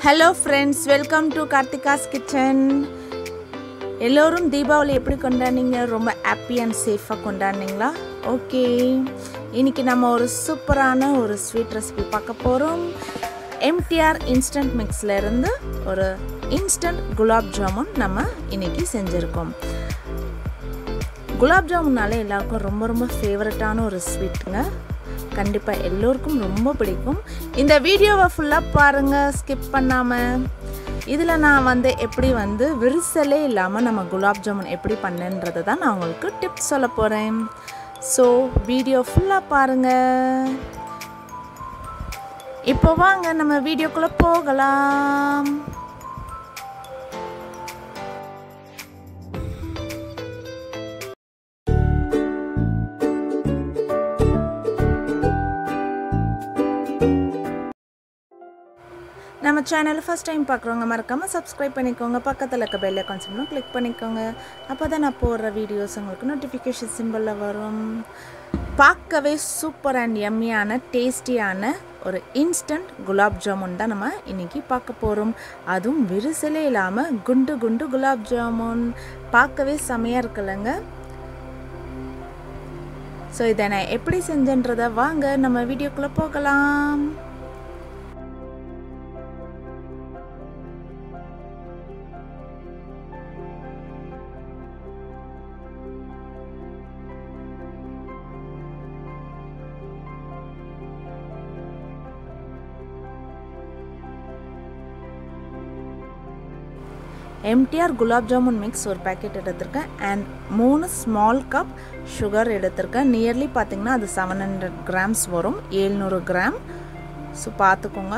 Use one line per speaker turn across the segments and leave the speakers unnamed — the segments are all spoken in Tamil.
hello friends welcome to Karthika's kitchen எல்லோரும் தீபாவளி எப்படி கொண்டாடினீங்க ரொம்ப ஹாப்பி அண்ட் சேஃபாக கொண்டாடினீங்களா ஓகே இன்னைக்கு நம்ம ஒரு சூப்பரான ஒரு ஸ்வீட் ரெசிபி பார்க்க போகிறோம் எம்டிஆர் இன்ஸ்டன்ட் மிக்ஸில் இருந்து ஒரு இன்ஸ்டன்ட் குலாப் ஜாமுன் நம்ம இன்னைக்கு செஞ்சுருக்கோம் குலாப் ஜாமுன்னாலே எல்லாருக்கும் ரொம்ப ரொம்ப ஃபேவரட்டான ஒரு ஸ்வீட்டுங்க கண்டிப்பாக எல்லோருக்கும் ரொம்ப பிடிக்கும் இந்த வீடியோவை ஃபுல்லாக பாருங்கள் ஸ்கிப் பண்ணாமல் இதில் நான் வந்து எப்படி வந்து விரிசலே இல்லாமல் நம்ம குலாப் ஜாமுன் எப்படி பண்ணேன்றதை தான் நான் உங்களுக்கு டிப்ஸ் சொல்ல போகிறேன் ஸோ வீடியோ ஃபுல்லாக பாருங்கள் இப்போ வாங்க நம்ம வீடியோக்குள்ளே போகலாம் நம்ம சேனலை ஃபஸ்ட் டைம் பார்க்குறவங்க மறக்காமல் சப்ஸ்கிரைப் பண்ணிக்கோங்க பக்கத்தில் இருக்க பெல் ஐக்கான் சிம்பிளும் கிளிக் பண்ணிக்கோங்க அப்போ தான் நான் போடுற வீடியோஸ் உங்களுக்கு நோட்டிஃபிகேஷன் சிம்பிளில் வரும் பார்க்கவே சூப்பர் அண்ட் எம்மியான டேஸ்டியான ஒரு இன்ஸ்டன்ட் குலாப் ஜாமுன் தான் நம்ம இன்றைக்கி பார்க்க போகிறோம் அதுவும் விரிசலே இல்லாமல் குண்டு குண்டு குலாப் ஜாமுன் பார்க்கவே செமையாக இருக்குல்லங்க ஸோ இதை நான் எப்படி செஞ்சேன்றதை வாங்க நம்ம வீடியோக்குள்ளே போகலாம் எம்டிஆர் குலாப் ஜாமுன் மிக்ஸ் ஒரு பேக்கெட் எடுத்திருக்கேன் அண்ட் மூணு ஸ்மால் கப் சுகர் எடுத்திருக்கேன் நியர்லி பார்த்திங்கன்னா அது செவன் ஹண்ட்ரட் கிராம்ஸ் வரும் ஏழ்நூறு கிராம் ஸோ பார்த்துக்கோங்க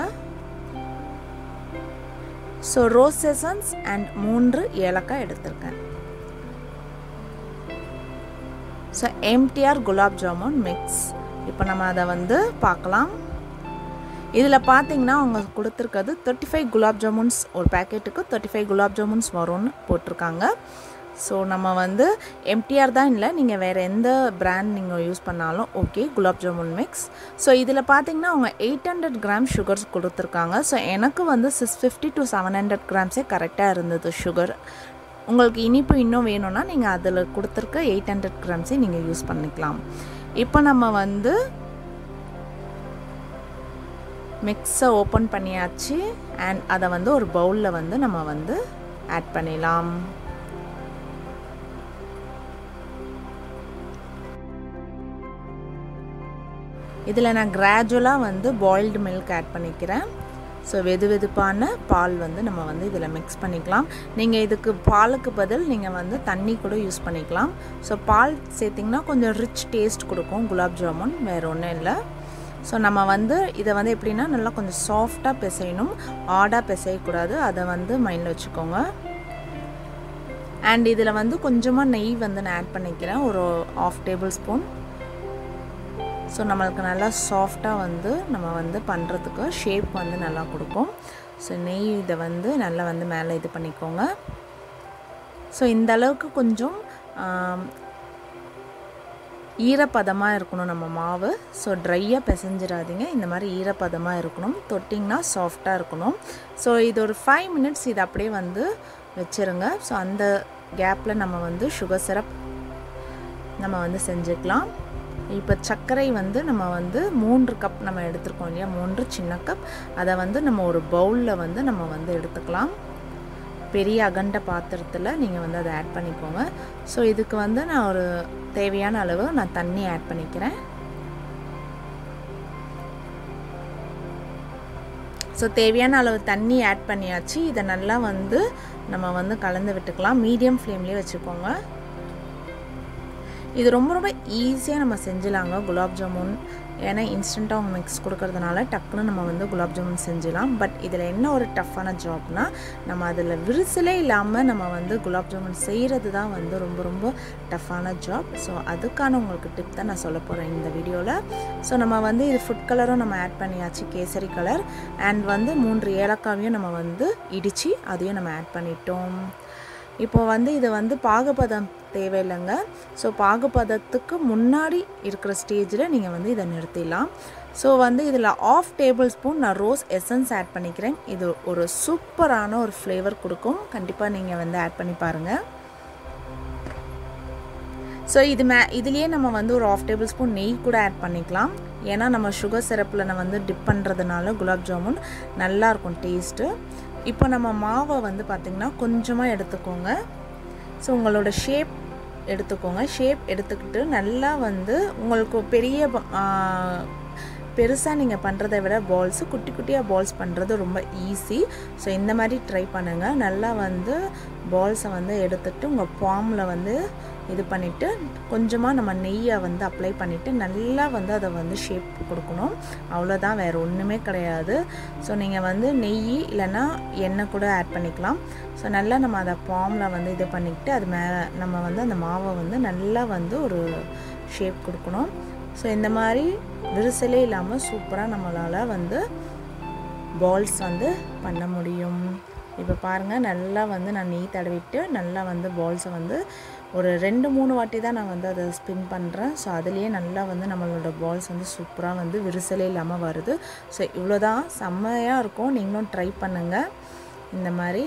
ஸோ ரோஸ் எசன்ஸ் அண்ட் மூன்று ஏலக்காய் எடுத்திருக்கேன் so MTR gulab jamun mix இப்போ நம்ம அதை வந்து பார்க்கலாம் இதில் பார்த்தீங்கன்னா அவங்க கொடுத்துருக்கிறது தேர்ட்டி ஃபைவ் குலாப் ஜாமுன்ஸ் ஒரு பேக்கெட்டுக்கு தேர்ட்டி ஃபைவ் குலாப் ஜாமுன்ஸ் வரும்னு போட்டிருக்காங்க ஸோ நம்ம வந்து எம்டிஆர் தான் இல்லை நீங்கள் வேறு எந்த பிராண்ட் நீங்கள் யூஸ் பண்ணாலும் okay gulab jamun mix so இதில் பார்த்தீங்கன்னா அவங்க எயிட் ஹண்ட்ரட் கிராம் சுகர்ஸ் கொடுத்துருக்காங்க ஸோ எனக்கு வந்து six fifty to seven hundred கிராம்ஸே கரெக்டாக இருந்தது சுகர் உங்களுக்கு இனிப்பு இன்னும் வேணும்னா நீங்கள் அதில் கொடுத்துருக்க எயிட் ஹண்ட்ரட் கிராம்ஸே நீங்கள் யூஸ் பண்ணிக்கலாம் இப்போ நம்ம வந்து மிக்ஸை ஓப்பன் பண்ணியாச்சு அண்ட் அதை வந்து ஒரு பவுலில் வந்து நம்ம வந்து ஆட் பண்ணிடலாம் இதில் நான் கிராஜுவலாக வந்து பாயில்டு மில்க் ஆட் பண்ணிக்கிறேன் ஸோ வெது வெதுப்பான பால் வந்து நம்ம வந்து இதில் மிக்ஸ் பண்ணிக்கலாம் நீங்கள் இதுக்கு பாலுக்கு பதில் நீங்கள் வந்து தண்ணி கூட யூஸ் பண்ணிக்கலாம் ஸோ பால் சேர்த்திங்கன்னா கொஞ்சம் ரிச் டேஸ்ட் கொடுக்கும் குலாப் ஜாமுன் வேறு ஒன்றும் இல்லை ஸோ நம்ம வந்து இதை வந்து எப்படின்னா நல்லா கொஞ்சம் சாஃப்டாக பிசையணும் ஆடாக பிசையக்கூடாது அதை வந்து மைண்டில் வச்சுக்கோங்க அண்ட் இதில் வந்து கொஞ்சமாக நெய் வந்து நான் ஆட் பண்ணிக்கிறேன் ஒரு ஆஃப் டேபிள் ஸ்பூன் ஸோ நம்மளுக்கு நல்லா சாஃப்டாக வந்து நம்ம வந்து பண்ணுறதுக்கு ஷேப் வந்து நல்லா கொடுக்கும் ஸோ நெய் இதை வந்து நல்லா வந்து மேலே இது பண்ணிக்கோங்க ஸோ இந்த அளவுக்கு கொஞ்சம் ஈரப்பதமாக இருக்கணும் நம்ம மாவு ஸோ ட்ரையாக பிசைஞ்சிடாதீங்க இந்த மாதிரி ஈரப்பதமாக இருக்கணும் தொட்டிங்கன்னா சாஃப்டாக இருக்கணும் ஸோ இது ஒரு ஃபைவ் மினிட்ஸ் இது அப்படியே வந்து வச்சுருங்க ஸோ அந்த கேப்பில் நம்ம வந்து சுகர் சிரப் நம்ம வந்து செஞ்சுக்கலாம் இப்போ சர்க்கரை வந்து நம்ம வந்து மூன்று கப் நம்ம எடுத்துருக்கோம் இல்லையா மூன்று சின்ன கப் அதை வந்து நம்ம ஒரு பவுலில் வந்து நம்ம வந்து எடுத்துக்கலாம் பெரிய அகண்ட பாத்திரத்தில் நீங்கள் வந்து அதை ஆட் பண்ணிக்கோங்க ஸோ இதுக்கு வந்து நான் ஒரு தேவையான அளவு நான் தண்ணி ஆட் பண்ணிக்கிறேன் ஸோ தேவையான அளவு தண்ணி ஆட் பண்ணியாச்சு இதை நல்லா வந்து நம்ம வந்து கலந்து விட்டுக்கலாம் மீடியம் ஃப்ளேம்லேயே வச்சுக்கோங்க இது ரொம்ப ரொம்ப ஈஸியாக நம்ம செஞ்சிடலாங்க குலாப் ஜாமுன் ஏன்னா இன்ஸ்டண்ட்டாக அவங்க மிக்ஸ் கொடுக்கறதுனால டக்குன்னு நம்ம வந்து குலாப் ஜாமுன் செஞ்சிடலாம் பட் இதில் என்ன ஒரு டஃப்பான ஜாப்னா நம்ம அதில் விரிசலே இல்லாமல் நம்ம வந்து குலாப் ஜாமுன் செய்கிறது தான் வந்து ரொம்ப ரொம்ப டஃப்பான ஜாப் ஸோ அதுக்கான உங்களுக்கு டிப் தான் நான் சொல்ல போகிறேன் இந்த வீடியோவில் ஸோ நம்ம வந்து இது ஃபுட் கலரும் நம்ம ஆட் பண்ணியாச்சு கேசரி கலர் அண்ட் வந்து மூன்று ஏலக்காவையும் நம்ம வந்து இடித்து அதையும் நம்ம ஆட் பண்ணிட்டோம் இப்போ வந்து இது வந்து பாகுபதம் தேவையில்லைங்க ஸோ பாகுபதத்துக்கு முன்னாடி இருக்கிற ஸ்டேஜில் நீங்கள் வந்து இதை நிறுத்திடலாம் ஸோ வந்து இதில் ஆஃப் டேபிள் ஸ்பூன் நான் ரோஸ் எசன்ஸ் ஆட் பண்ணிக்கிறேன் இது ஒரு சூப்பரான ஒரு ஃப்ளேவர் கொடுக்கும் கண்டிப்பாக நீங்கள் வந்து ஆட் பண்ணி பாருங்கள் ஸோ இது மே இதுலேயே நம்ம வந்து ஒரு ஆஃப் டேபிள் ஸ்பூன் நெய் கூட ஆட் பண்ணிக்கலாம் ஏன்னா நம்ம சுகர் சிரப்பில் நம்ம வந்து டிப் பண்ணுறதுனால குலாப் ஜாமுன் நல்லாயிருக்கும் டேஸ்ட்டு இப்போ நம்ம மாவை வந்து பார்த்திங்கன்னா கொஞ்சமாக எடுத்துக்கோங்க ஸோ உங்களோட ஷேப் எடுத்துக்கோங்க ஷேப் எடுத்துக்கிட்டு நல்லா வந்து உங்களுக்கு பெரிய பெருசாக நீங்கள் பண்ணுறதை விட பால்ஸு குட்டி குட்டியாக பால்ஸ் பண்ணுறது ரொம்ப ஈஸி ஸோ இந்த மாதிரி ட்ரை பண்ணுங்கள் நல்லா வந்து பால்ஸை வந்து எடுத்துகிட்டு உங்கள் பாமில் வந்து இது பண்ணிவிட்டு கொஞ்சமாக நம்ம நெய்யை வந்து அப்ளை பண்ணிவிட்டு நல்லா வந்து அதை வந்து ஷேப் கொடுக்கணும் அவ்வளோதான் வேறு ஒன்றுமே கிடையாது ஸோ நீங்கள் வந்து நெய் இல்லைன்னா எண்ணெய் கூட ஆட் பண்ணிக்கலாம் ஸோ நல்லா நம்ம அதை பாமில் வந்து இது பண்ணிக்கிட்டு அது மேலே நம்ம வந்து அந்த மாவை வந்து நல்லா வந்து ஒரு ஷேப் கொடுக்கணும் ஸோ இந்த மாதிரி விரிசலே இல்லாமல் சூப்பராக நம்மளால் வந்து பால்ஸ் வந்து பண்ண முடியும் இப்போ பாருங்கள் நல்லா வந்து நான் நெய் தடவிட்டு நல்லா வந்து பால்ஸை வந்து ஒரு ரெண்டு மூணு வாட்டி தான் நான் வந்து அதை ஸ்பின் பண்ணுறேன் ஸோ அதுலேயே நல்லா வந்து நம்மளோட பால்ஸ் வந்து சூப்பராக வந்து விரிசலே இல்லாமல் வருது ஸோ இவ்வளோ தான் செம்மையாக இருக்கும் நீங்களும் ட்ரை பண்ணுங்கள் இந்த மாதிரி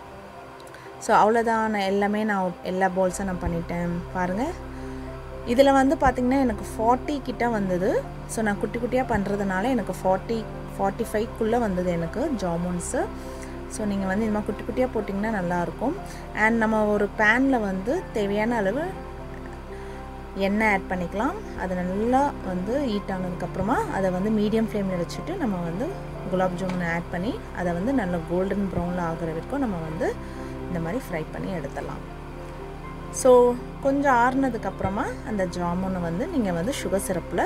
ஸோ அவ்வளோதான் நான் எல்லாமே நான் எல்லா பால்ஸும் நான் பண்ணிட்டேன் பாருங்கள் இதில் வந்து பார்த்திங்கன்னா எனக்கு ஃபார்ட்டி கிட்ட வந்தது ஸோ நான் குட்டி குட்டியாக பண்ணுறதுனால எனக்கு ஃபார்ட்டி ஃபார்ட்டி ஃபைவ்க்குள்ளே வந்தது எனக்கு ஜாமுன்ஸு ஸோ நீங்கள் வந்து இந்த மாதிரி குட்டி குட்டியாக போட்டிங்கன்னா நல்லாயிருக்கும் அண்ட் நம்ம ஒரு பேனில் வந்து தேவையான அளவு எண்ணெய் ஆட் பண்ணிக்கலாம் அது நல்லா வந்து ஹீட் ஆனதுக்கப்புறமா அதை வந்து மீடியம் ஃப்ளேமில் வச்சுட்டு நம்ம வந்து குலாப் ஜாமுன் ஆட் பண்ணி அதை வந்து நல்ல கோல்டன் ப்ரௌனில் ஆகிற வரைக்கும் நம்ம வந்து இந்த மாதிரி ஃப்ரை பண்ணி எடுத்துடலாம் ஸோ கொஞ்சம் ஆறுனதுக்கப்புறமா அந்த ஜாமுனை வந்து நீங்கள் வந்து சுகர் சிரப்பில்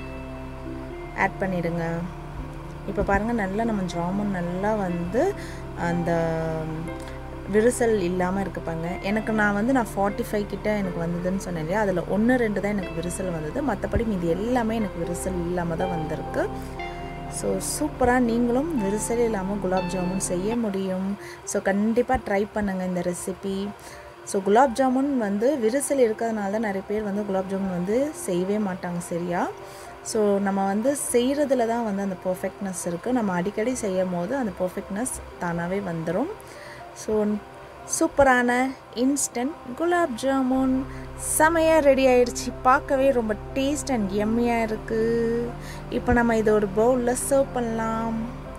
ஆட் பண்ணிவிடுங்க இப்போ பாருங்கள் நல்லா நம்ம ஜாமுன் நல்லா வந்து அந்த விரிசல் இல்லாமல் இருக்குப்பாங்க எனக்கு நான் வந்து நான் ஃபார்ட்டி ஃபைவ் கிட்ட எனக்கு வந்ததுன்னு சொன்னேன் இல்லையா அதில் ஒன்று ரெண்டு தான் எனக்கு விரிசல் வந்தது மற்றபடி மீதி எல்லாமே எனக்கு விரிசல் இல்லாமல் தான் வந்திருக்கு ஸோ சூப்பராக நீங்களும் விரிசல் இல்லாமல் குலாப் ஜாமுன் செய்ய முடியும் ஸோ கண்டிப்பாக ட்ரை பண்ணுங்கள் இந்த ரெசிபி ஸோ குலாப் ஜாமுன் வந்து விரிசல் இருக்கிறதுனால தான் நிறைய பேர் வந்து குலாப் ஜாமுன் வந்து செய்யவே மாட்டாங்க சரியா ஸோ நம்ம வந்து செய்கிறதுல தான் வந்து அந்த பர்ஃபெக்ட்னஸ் இருக்குது நம்ம அடிக்கடி செய்யும் போது அந்த பர்ஃபெக்ட்னஸ் தானாகவே வந்துடும் ஸோ சூப்பரான இன்ஸ்டன்ட் குலாப் ஜாமுன் செமையாக ரெடி ஆயிடுச்சு பார்க்கவே ரொம்ப டேஸ்ட் அண்ட் எம்மியாக இருக்குது இப்போ நம்ம இதை ஒரு பவுலில் சர்வ் பண்ணலாம்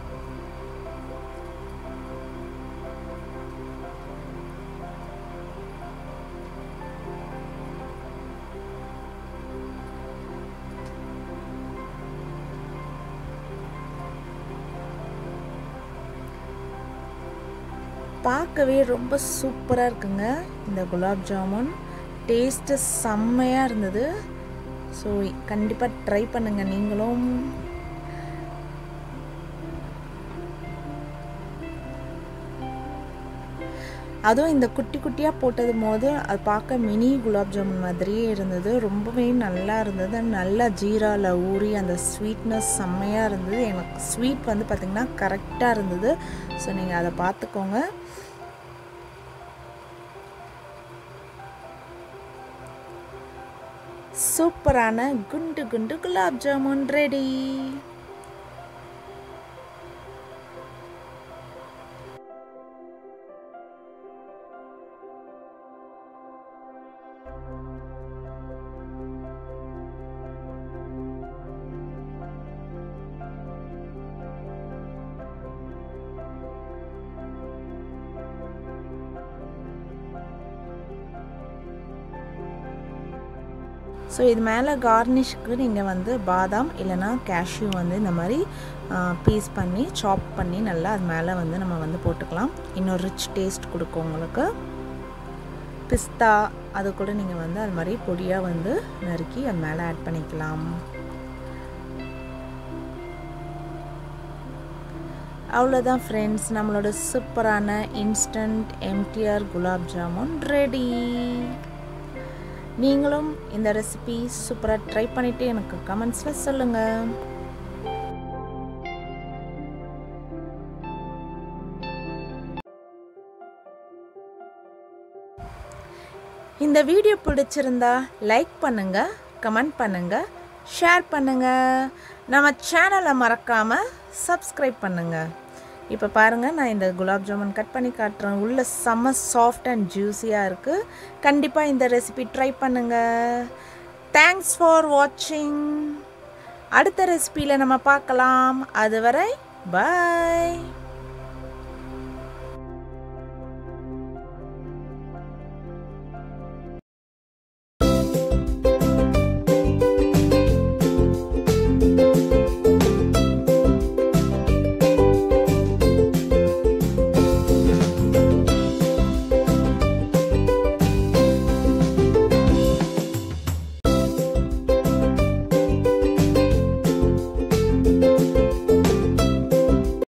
பார்க்கவே ரொம்ப சூப்பராக இருக்குங்க இந்த குலாப் ஜாமுன் டேஸ்ட்டு செம்மையாக இருந்தது ஸோ கண்டிப்பாக ட்ரை பண்ணுங்கள் நீங்களும் அதுவும் இந்த குட்டி குட்டியாக போட்டது போது அது பார்க்க மினி குலாப் ஜாமுன் மாதிரியே இருந்தது ரொம்பவே நல்லா இருந்தது நல்லா ஜீராவில் ஊறி அந்த ஸ்வீட்னஸ் செம்மையாக இருந்தது எனக்கு ஸ்வீட் வந்து பார்த்திங்கன்னா கரெக்டாக இருந்தது ஸோ நீங்கள் அதை பார்த்துக்கோங்க சூப்பரான குண்டு குண்டு குலாப் ஜாமுன் ரெடி ஸோ இது மேலே கார்னிஷ்க்கு நீங்கள் வந்து பாதாம் இல்லைனா கேஷ்யூ வந்து இந்த மாதிரி பீஸ் பண்ணி சாப் பண்ணி நல்லா அது மேலே வந்து நம்ம வந்து போட்டுக்கலாம் இன்னும் ரிச் டேஸ்ட் கொடுக்கும் உங்களுக்கு பிஸ்தா அது கூட நீங்கள் வந்து அது மாதிரி பொடியாக வந்து நறுக்கி அது மேலே ஆட் பண்ணிக்கலாம் அவ்வளோதான் ஃப்ரெண்ட்ஸ் நம்மளோட சூப்பரான instant MTR gulab jamun ready நீங்களும் இந்த ரெசிபி சூப்பராக ட்ரை பண்ணிவிட்டு எனக்கு கமெண்ட்ஸில் சொல்லுங்கள் இந்த வீடியோ பிடிச்சிருந்தா லைக் பண்ணுங்கள் கமெண்ட் பண்ணுங்கள் ஷேர் பண்ணுங்கள் நம்ம சேனலை மறக்காமல் சப்ஸ்கிரைப் பண்ணுங்கள் இப்போ பாருங்கள் நான் இந்த குலாப் ஜாமுன் கட் பண்ணி காட்டுறேன் உள்ள செம்ம சாஃப்ட் அண்ட் ஜூஸியாக இருக்குது கண்டிப்பாக இந்த ரெசிபி ட்ரை பண்ணுங்கள் தேங்க்ஸ் ஃபார் வாட்சிங் அடுத்த ரெசிபியில் நம்ம பார்க்கலாம் அதுவரை பாய்